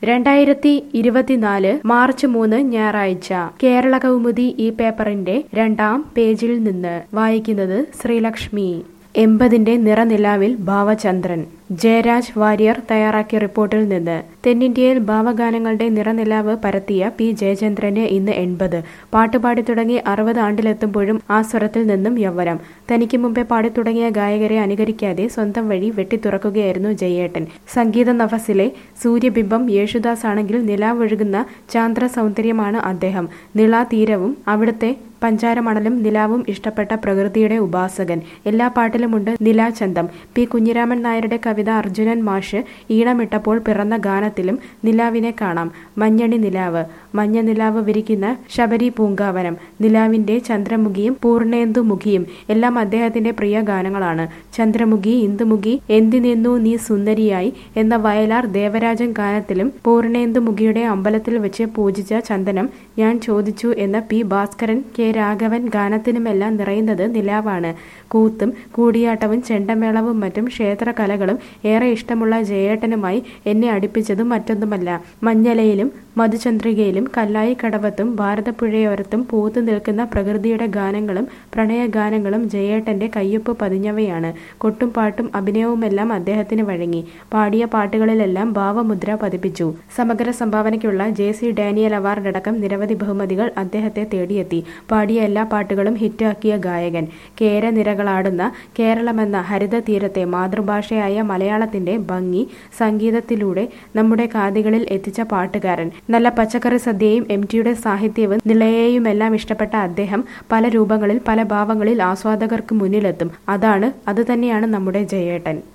രണ്ടായിരത്തി ഇരുപത്തിനാല് മാർച്ച് മൂന്ന് ഞായറാഴ്ച കേരള കൗമുദി ഈ പേപ്പറിന്റെ രണ്ടാം പേജിൽ നിന്ന് വായിക്കുന്നത് ശ്രീലക്ഷ്മി എൺപതിന്റെ നിറനിലാവിൽ ഭാവചന്ദ്രൻ ജയരാജ് വാര്യർ തയ്യാറാക്കിയ റിപ്പോർട്ടിൽ നിന്ന് തെന്നിന്ത്യയിൽ ഭാവഗാനങ്ങളുടെ നിറനിലാവ് പരത്തിയ പി ജയചന്ദ്രന് ഇന്ന് എൺപത് പാട്ടുപാടി തുടങ്ങി അറുപത് ആണ്ടിലെത്തുമ്പോഴും ആ സ്വരത്തിൽ നിന്നും യൗവനം തനിക്ക് മുമ്പേ പാടിത്തുടങ്ങിയ ഗായകരെ അനുകരിക്കാതെ സ്വന്തം വഴി വെട്ടിത്തുറക്കുകയായിരുന്നു ജയേട്ടൻ സംഗീത നഭസിലെ സൂര്യബിംബം യേശുദാസ് ആണെങ്കിൽ നിലാവൊഴുകുന്ന ചാന്ദ്ര സൗന്ദര്യമാണ് അദ്ദേഹം നിളാതീരവും അവിടുത്തെ പഞ്ചാരമണലും നിലാവും ഇഷ്ടപ്പെട്ട പ്രകൃതിയുടെ ഉപാസകൻ എല്ലാ പാട്ടിലുമുണ്ട് നിലാചന്തം പി കുഞ്ഞിരാമൻ നായരുടെ കവിത അർജുനൻ മാഷ് ഈണമിട്ടപ്പോൾ പിറന്ന ഗാനത്തിലും നിലാവിനെ കാണാം മഞ്ഞണി നിലാവ് മഞ്ഞ നിലാവ് വിരിക്കുന്ന ശബരി പൂങ്കാവനം നിലാവിന്റെ ചന്ദ്രമുഖിയും പൂർണേന്ദുമുഖിയും എല്ലാം അദ്ദേഹത്തിന്റെ പ്രിയ ഗാനങ്ങളാണ് ചന്ദ്രമുഖി ഇന്ദുമുഖി എന്തിനെന്നു നീ സുന്ദരിയായി എന്ന വയലാർ ദേവരാജൻ ഗാനത്തിലും പൂർണേന്ദുമുഖിയുടെ അമ്പലത്തിൽ വെച്ച് പൂജിച്ച ചന്ദനം ഞാൻ ചോദിച്ചു എന്ന പി ഭാസ്കരൻ കെ രാഘവൻ ഗാനത്തിനുമെല്ലാം നിറയുന്നത് നിലാവാണ് കൂത്തും കൂടിയാട്ടവും ചെണ്ടമേളവും മറ്റും ക്ഷേത്രകലകളും ഏറെ ഇഷ്ടമുള്ള ജയേട്ടനുമായി എന്നെ അടുപ്പിച്ചതും മറ്റൊന്നുമല്ല മഞ്ഞലയിലും മധുചന്ദ്രികയിലും കല്ലായി കടവത്തും ഭാരതപ്പുഴയോരത്തും പൂത്തു നിൽക്കുന്ന പ്രകൃതിയുടെ ഗാനങ്ങളും പ്രണയഗാനങ്ങളും ജയേട്ടന്റെ കയ്യൊപ്പ് പതിഞ്ഞവയാണ് കൊട്ടും പാട്ടും അഭിനയവുമെല്ലാം അദ്ദേഹത്തിന് വഴങ്ങി പാടിയ പാട്ടുകളിലെല്ലാം ഭാവമുദ്ര പതിപ്പിച്ചു സമഗ്ര സംഭാവനയ്ക്കുള്ള ജെ സി ഡാനിയൽ അവാർഡ് അടക്കം നിരവധി ബഹുമതികൾ അദ്ദേഹത്തെ തേടിയെത്തി പാടിയ എല്ലാ പാട്ടുകളും ഹിറ്റാക്കിയ ഗായകൻ കേരനിരകളാടുന്ന കേരളമെന്ന ഹരിത തീരത്തെ മാതൃഭാഷയായ മലയാളത്തിന്റെ ഭംഗി സംഗീതത്തിലൂടെ നമ്മുടെ കാതുകളിൽ എത്തിച്ച പാട്ടുകാരൻ നല്ല പച്ചക്കറി സദ്യയും എം ടിയുടെ സാഹിത്യവും നിളയെയുമെല്ലാം ഇഷ്ടപ്പെട്ട അദ്ദേഹം പല രൂപങ്ങളിൽ പല ഭാവങ്ങളിൽ ആസ്വാദകർക്ക് മുന്നിലെത്തും അതാണ് അതുതന്നെയാണ് നമ്മുടെ ജയേട്ടൻ